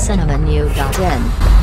cinemanew.in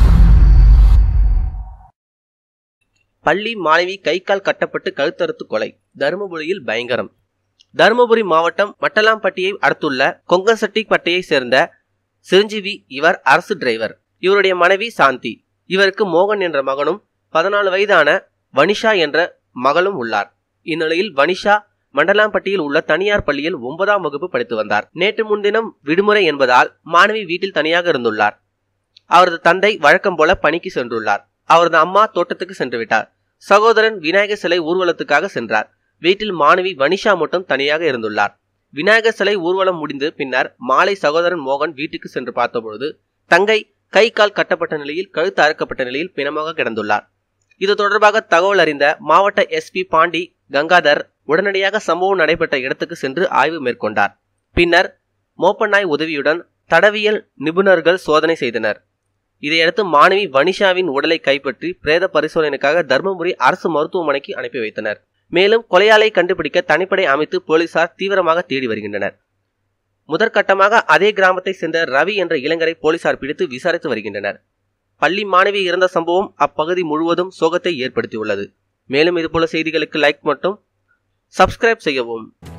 பள்ளி மாணவி கை கால் கட்டப்பட்டு கழுத்தறுத்து கொலை தருமபுரியில் பயங்கரம் தருமபுரி மாவட்டம் மட்டலாம்பட்டியை அடுத்துள்ள கொங்கசட்டிப்பட்டியை சேர்ந்த சிரஞ்சீவி இவர் அரசு டிரைவர் இவருடைய மனைவி சாந்தி இவருக்கு மோகன் என்ற மகனும் பதினாலு வயதான வனிஷா என்ற மகளும் உள்ளார் இந்நிலையில் வனிஷா மண்டலாம்பட்டியில் உள்ள தனியார் பள்ளியில் ஒன்பதாம் வகுப்பு படித்து வந்தார் நேற்று முன்தினம் விடுமுறை என்பதால் மாணவி வீட்டில் தனியாக இருந்துள்ளார் அவரது தந்தை வழக்கம் போல பணிக்கு சென்றுள்ளார் அவரது அம்மா தோட்டத்துக்கு சென்று விட்டார் சகோதரன் விநாயகர் சிலை ஊர்வலத்துக்காக சென்றார் வீட்டில் மாணவி வனிஷா மட்டும் தனியாக இருந்துள்ளார் விநாயகர் சிலை ஊர்வலம் முடிந்து பின்னர் மாலை சகோதரன் மோகன் வீட்டுக்கு சென்று பார்த்தபொழுது தங்கை கை கால் கட்டப்பட்ட நிலையில் கழுத்து அறுக்கப்பட்ட நிலையில் பிணமாக கிடந்துள்ளார் இது தொடர்பாக தகவல் அறிந்த மாவட்ட எஸ்பி பாண்டி கங்காதர் உடனடியாக சம்பவம் நடைபெற்ற இடத்துக்கு சென்று ஆய்வு மேற்கொண்டார் பின்னர் மோப்பநாய் உதவியுடன் தடவியல் நிபுணர்கள் சோதனை செய்தனர் இதையடுத்து மாணவி வனிஷாவின் உடலை கைப்பற்றி பிரேத பரிசோதனைக்காக தர்மபுரி அரசு மருத்துவமனைக்கு அனுப்பி வைத்தனர் மேலும் கொலையாளை கண்டுபிடிக்க தனிப்படை அமைத்து போலீசார் தீவிரமாக தேடி வருகின்றனர் முதற்கட்டமாக அதே கிராமத்தை சேர்ந்த ரவி என்ற இளைஞரை போலீசார் பிடித்து விசாரித்து வருகின்றனர் பள்ளி மாணவி இறந்த சம்பவம் அப்பகுதி முழுவதும் சோகத்தை ஏற்படுத்தியுள்ளது மேலும் இதுபோல செய்திகளுக்கு லைக் மட்டும் சப்ஸ்கிரைப் செய்யவும்